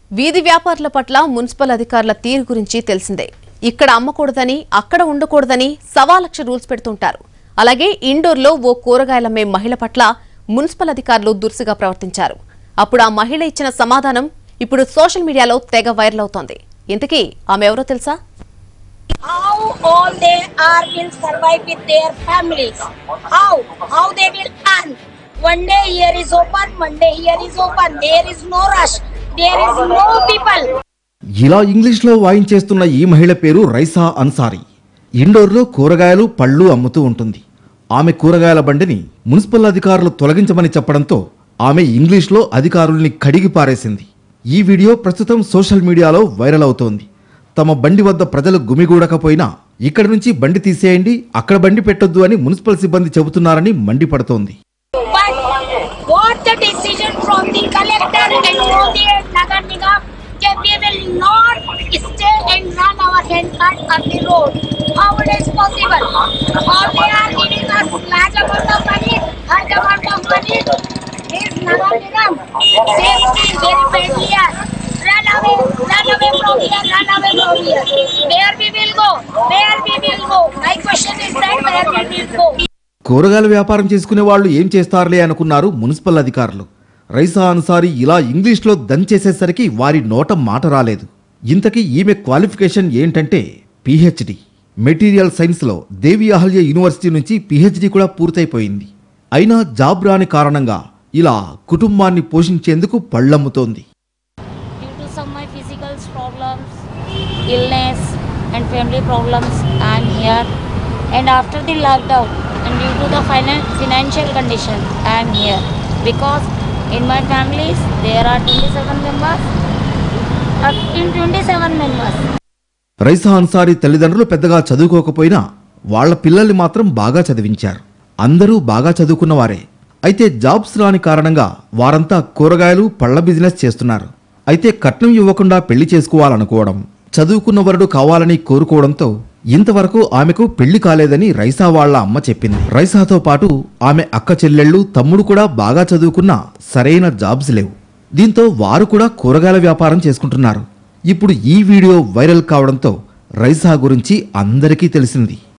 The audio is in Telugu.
వీధి వ్యాపారుల పట్ల మున్సిపల్ అధికారుల తీరు గురించి తెలిసిందే ఇక్కడ అమ్మకూడదని అక్కడ ఉండకూడదని సవా లక్ష రూల్స్ పెడుతుంటారు అలాగే ఇండోర్లో ఓ కూరగాయలమ్మే మహిళ పట్ల మున్సిపల్ అధికారులు దురుసుగా ప్రవర్తించారు అప్పుడు ఆ మహిళ ఇచ్చిన సమాధానం ఇప్పుడు సోషల్ మీడియాలో తెగ వైరల్ అవుతోంది ఇంతకీ ఆమె ఎవరో తెలుసా how all they are will survive with their families. How? How they will earn. One day here is open, one day here is open. There is no rush. There is no people. ఇలా ఇంగ్లీష్లో వాయించేస్తున్న ఈ మహిళ పేరు రైసా అన్సారీ ఇండోర్లో కూరగాయలు పళ్ళు అమ్ముతూ ఉంటుంది ఆమె కూరగాయల బండిని మున్సిపల్ అధికారులు తొలగించమని చెప్పడంతో ఆమె ఇంగ్లీష్లో అధికారుల్ని కడిగి పారేసింది ఈ వీడియో ప్రస్తుతం సోషల్ మీడియాలో వైరల్ అవుతోంది తమ బండి వద్ద ప్రజలు గుమిగూడకపోయినా ఇక్కడి నుంచి బండి తీసేయండి అక్కడ బండి పెట్టొద్దు అని మున్సిపల్ సిబ్బంది చెబుతున్నారని మండిపడుతోంది But what the decision from the collector and Modi and Nagar Nigam that we will not stay and run our hand cart on the road. How it is possible? Or they are giving us large amount of money, large amount of money. This Nagar Nigam says me very badly here. Run away, run away from here, run away from here. Where we will go? Where we will go? My question is that where we will go? కూరగాయల వ్యాపారం చేసుకునే వాళ్ళు ఏం చేస్తారులే అనుకున్నారు మున్సిపల్ అధికారులు రైసా అన్సారీ ఇలా ఇంగ్లీష్లో దంచేసేసరికి వారి నోట మాట రాలేదు ఇంతకీ ఈమె క్వాలిఫికేషన్ ఏంటంటే పిహెచ్డి మెటీరియల్ సైన్స్లో దేవి అహల్య యూనివర్సిటీ నుంచి పిహెచ్డి కూడా పూర్తయిపోయింది అయినా జాబ్ రాని కారణంగా ఇలా కుటుంబాన్ని పోషించేందుకు పళ్ళమ్ముతోంది due to some my physical problems, illness and family problems I am here and after the lockdown and due to the finan- financial condition I am here because in my families there are 27 members up in 27 members రైసా అన్సారీ తల్లిదండ్రులు పెద్దగా చదువుకోకపోయినా వాళ్ళ పిల్లల్ని మాత్రం బాగా చదివించారు అందరూ బాగా చదువుకున్నవారే అయితే జాబ్స్ రాని కారణంగా వారంతా కూరగాయలు పళ్ళ బిజినెస్ చేస్తున్నారు అయితే కట్నం ఇవ్వకుండా పెళ్లి చేసుకోవాలనుకోవడం చదువుకున్న వరుడు కావాలని కోరుకోవడంతో ఇంతవరకు ఆమెకు పెళ్లి కాలేదని రైసా వాళ్ళ అమ్మ చెప్పింది రైసాతో పాటు ఆమె అక్క చెల్లెళ్ళు తమ్ముడు కూడా బాగా చదువుకున్నా సరైన జాబ్స్ లేవు దీంతో వారు కూడా కూరగాయల వ్యాపారం చేసుకుంటున్నారు ఇప్పుడు ఈ వీడియో వైరల్ కావడంతో రైసా గురించి అందరికీ తెలిసింది